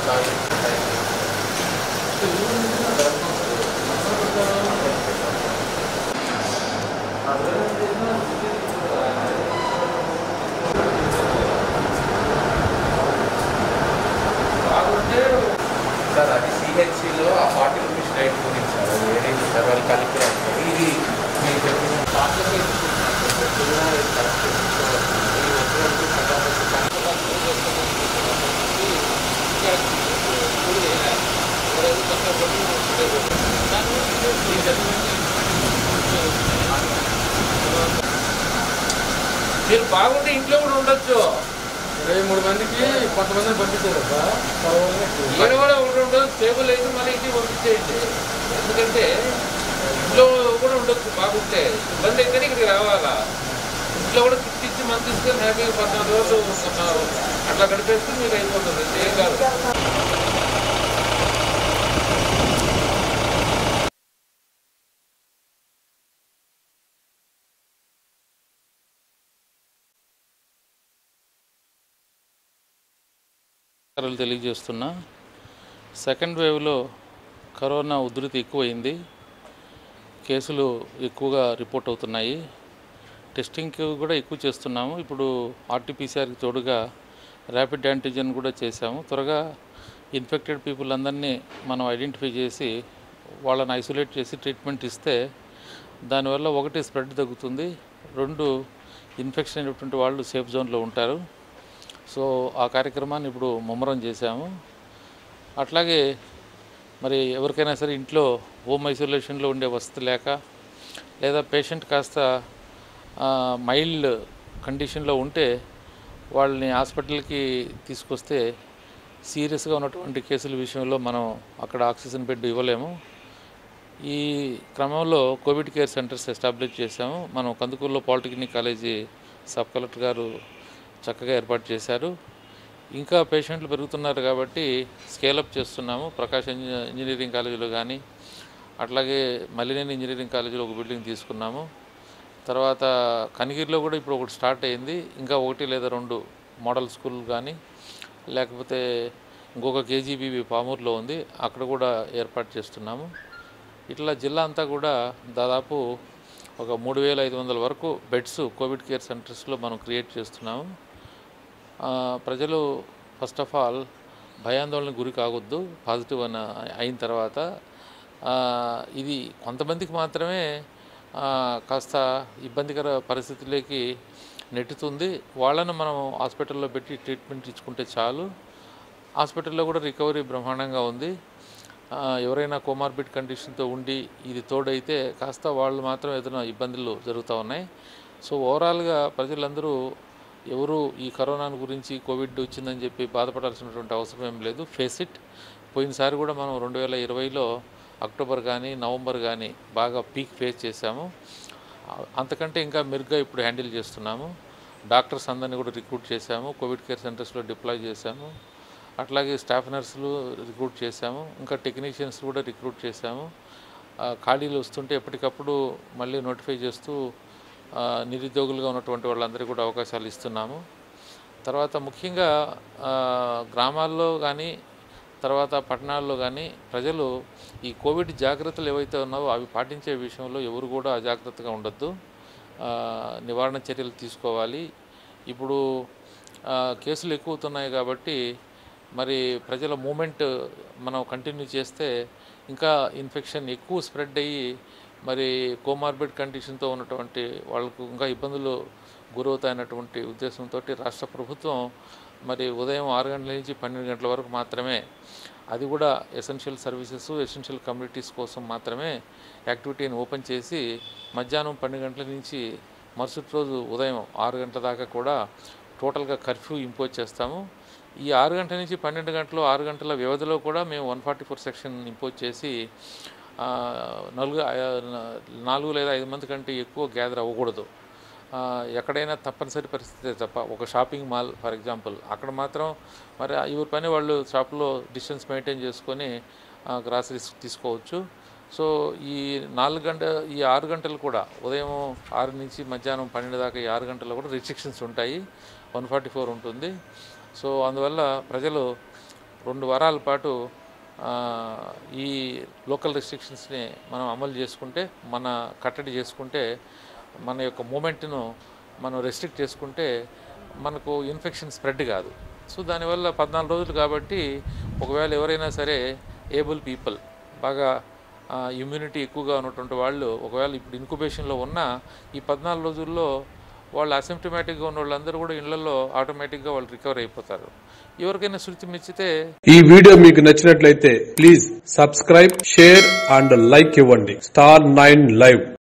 sir అది సిహెచ్సిలో ఆ ఫార్టీ రూపీస్ రేట్ గురించి సార్ అది వేరే సార్ వాళ్ళు కలిపి రాస్తారు ఇది మీరు చెప్పిన పాటలకే మీరు బాగుంటే ఇంట్లో కూడా ఉండొచ్చు ఇరవై మూడు మందికి కొంతమందిని పంపించారు అబ్బా ఈడ కూడా ఒకటి ఉండదు టేబుల్ అయితే మళ్ళీ ఇంటికి పంపించేయండి ఎందుకంటే ఇంట్లో కూడా ఉండొచ్చు బాగుంటే ఇబ్బంది అయితేనే ఇక్కడికి రావాలా ఇంట్లో కూడా తిప్పించి మంది తీసుకొని హ్యాపీగా పద్నాలుగు రోజులు ఉన్నారు అట్లా గడిపేస్తే మీకు అయిపోతుంది ఏం కాదు నమస్కారాలు తెలియజేస్తున్నా సెకండ్ వేవ్లో కరోనా ఉధృతి ఎక్కువైంది కేసులు ఎక్కువగా రిపోర్ట్ అవుతున్నాయి టెస్టింగ్కి కూడా ఎక్కువ చేస్తున్నాము ఇప్పుడు ఆర్టీపీసీఆర్కి తోడుగా ర్యాపిడ్ యాంటీజెన్ కూడా చేశాము త్వరగా ఇన్ఫెక్టెడ్ పీపుల్ అందరినీ మనం ఐడెంటిఫై చేసి వాళ్ళని ఐసోలేట్ చేసి ట్రీట్మెంట్ ఇస్తే దానివల్ల ఒకటి స్ప్రెడ్ తగ్గుతుంది రెండు ఇన్ఫెక్షన్ అయినటువంటి వాళ్ళు సేఫ్ జోన్లో ఉంటారు సో ఆ కార్యక్రమాన్ని ఇప్పుడు ముమ్మరం చేశాము అట్లాగే మరి ఎవరికైనా సరే ఇంట్లో హోమ్ ఐసోలేషన్లో ఉండే వసతి లేక లేదా పేషెంట్ కాస్త మైల్డ్ కండిషన్లో ఉంటే వాళ్ళని హాస్పిటల్కి తీసుకొస్తే సీరియస్గా ఉన్నటువంటి కేసుల విషయంలో మనం అక్కడ ఆక్సిజన్ బెడ్ ఇవ్వలేము ఈ క్రమంలో కోవిడ్ కేర్ సెంటర్స్ ఎస్టాబ్లిష్ చేశాము మనం కందుకూరులో పాలిటెక్నిక్ కాలేజీ సబ్ కలెక్టర్ గారు చక్కగా ఏర్పాటు చేశారు ఇంకా పేషెంట్లు పెరుగుతున్నారు కాబట్టి స్కేలప్ చేస్తున్నాము ప్రకాశ్ ఇంజ- ఇంజనీరింగ్ కాలేజీలో కానీ అట్లాగే మల్లినేని ఇంజనీరింగ్ కాలేజీలో ఒక బిల్డింగ్ తీసుకున్నాము తర్వాత కనిగిరిలో కూడా ఇప్పుడు ఒకటి స్టార్ట్ అయింది ఇంకా ఒకటి లేదా రెండు మోడల్ స్కూల్ కానీ లేకపోతే ఇంకొక కేజీబీబీ పామూరులో ఉంది అక్కడ కూడా ఏర్పాటు చేస్తున్నాము ఇట్లా జిల్లా అంతా కూడా దాదాపు ఒక మూడు వేల ఐదు వందల వరకు బెడ్స్ కోవిడ్ కేర్ సెంటర్స్లో మనం క్రియేట్ చేస్తున్నాము ఆ, ప్రజలు ఫస్ట్ ఆఫ్ ఆల్ భయాందోళన గురి కావద్దు పాజిటివ్ అని అయిన తర్వాత ఆ, ఇది కొంతమందికి మాత్రమే ఆ, కాస్త ఇబ్బందికర పరిస్థితుల్లోకి నెట్టుతుంది వాళ్ళను మనం హాస్పిటల్లో పెట్టి ట్రీట్మెంట్ ఇచ్చుకుంటే చాలు హాస్పిటల్లో కూడా రికవరీ బ్రహ్మాండంగా ఉంది ఆ, ఎవరైనా కోమార్బిడ్ కండిషన్తో ఉండి ఇది తోడైతే కాస్త వాళ్ళు మాత్రం ఏదైనా ఇబ్బందులు జరుగుతూ ఉన్నాయి సో ఓవరాల్గా ప్రజలందరూ ఎవరు ఈ కరోనా గురించి కోవిడ్ వచ్చిందని చెప్పి బాధపడాల్సినటువంటి అవసరం ఏం లేదు ఫేస్ ఇట్ పోయినసారి కూడా మనం రెండు వేల ఇరవైలో అక్టోబర్ కానీ నవంబర్ కానీ బాగా పీక్ ఫేస్ చేశాము ఆ- అంతకంటే ఇంకా మెరుగ్గా ఇప్పుడు హ్యాండిల్ చేస్తున్నాము డాక్టర్స్ అందరినీ కూడా రిక్రూట్ చేశాము కోవిడ్ కేర్ సెంటర్స్లో డిప్లాయ్ చేశాము అట్లాగే స్టాఫ్ నర్సులు రిక్రూట్ చేశాము ఇంకా టెక్నీషియన్స్ కూడా రిక్రూట్ చేశాము ఆ, ఖాళీలు వస్తుంటే ఎప్పటికప్పుడు మళ్ళీ నోటిఫై చేస్తూ ఆ, నిరుద్యోగులుగా ఉన్నటువంటి వాళ్ళందరికీ కూడా అవకాశాలు ఇస్తున్నాము తర్వాత ముఖ్యంగా ఆ, గ్రామాల్లో కానీ తర్వాత పట్టణాల్లో కానీ ప్రజలు ఈ కోవిడ్ జాగ్రత్తలు ఏవైతే ఉన్నావో అవి పాటించే విషయంలో ఎవరు కూడా అజాగ్రత్తగా ఉండొద్దు ఆ, నివారణ చర్యలు తీసుకోవాలి ఇప్పుడు ఆ, కేసులు ఎక్కువవుతున్నాయి కాబట్టి మరి ప్రజల మూమెంట్ మనం కంటిన్యూ చేస్తే ఇంకా ఇన్ఫెక్షన్ ఎక్కువ స్ప్రెడ్ అయ్యి మరి కోమార్బిడ్ కండిషన్తో ఉన్నటువంటి వాళ్ళకు ఇంకా ఇబ్బందులు గురవుతాయన్నటువంటి ఉద్దేశంతో రాష్ట్ర ప్రభుత్వం మరి ఉదయం ఆరు గంటల నుంచి పన్నెండు గంటల వరకు మాత్రమే అది కూడా ఎసెన్షియల్ సర్వీసెస్ ఎసెన్షియల్ కమ్యూనిటీస్ కోసం మాత్రమే యాక్టివిటీని ఓపెన్ చేసి మధ్యాహ్నం పన్నెండు గంటల నుంచి మరుసటి రోజు ఉదయం ఆరు గంటల దాకా కూడా టోటల్గా కర్ఫ్యూ ఇంపోజ్ చేస్తాము ఈ ఆరు గంటల నుంచి పన్నెండు గంటలు ఆరు గంటల వ్యవధిలో కూడా మేము one forty four section impose చేసి ఆ, నలుగు ఆ, నాలుగు లేదా ఐదు మంది కంటే ఎక్కువ గ్యాదర్ అవ్వకూడదు ఆ, ఎక్కడైనా తప్పనిసరి పరిస్థితి తప్ప ఒక షాపింగ్ మాల్ ఫర్ ఎగ్జాంపుల్ అక్కడ మాత్రం మరి ఎవరి పని వాళ్ళు షాప్లో డిస్టెన్స్ మెయింటైన్ చేసుకొని గ్రాసరీస్ తీసుకోవచ్చు సో ఈ నాలుగు గంట ఈ ఆరు గంటలు కూడా ఉదయం ఆరు నుంచి మధ్యాహ్నం పన్నెండు దాకా ఈ ఆరు గంటల్లో కూడా రిస్ట్రిక్షన్స్ ఉంటాయి వన్ ఫార్టీ ఫోర్ ఉంటుంది సో అందువల్ల ప్రజలు రెండు వారాల పాటు ఆ, ఈ లోకల్ రెస్ట్రిక్షన్స్ని మనం అమలు చేసుకుంటే మన కట్టడి చేసుకుంటే మన యొక్క మూమెంట్ను మనం రెస్ట్రిక్ట్ చేసుకుంటే మనకు ఇన్ఫెక్షన్ స్ప్రెడ్ కాదు సో దానివల్ల పద్నాలుగు రోజులు కాబట్టి ఒకవేళ ఎవరైనా సరే ఏబుల్ పీపుల్ బాగా ఇమ్యూనిటీ ఎక్కువగా ఉన్నటువంటి వాళ్ళు ఒకవేళ ఇప్పుడు ఇన్క్యుబేషన్లో ఉన్న ఈ పద్నాలుగు రోజుల్లో వాళ్ళు అసిమ్టమాటిక్గా ఉన్న వాళ్ళందరూ కూడా ఇళ్లలో ఆటోమేటిక్గా వాళ్ళు రికవర్ అయిపోతారు ఎవరికైనా శృతి మెచ్చితే ఈ వీడియో మీకు నచ్చినట్లయితే please subscribe share and like ఇవ్వండి స్టార్ నైన్ లైవ్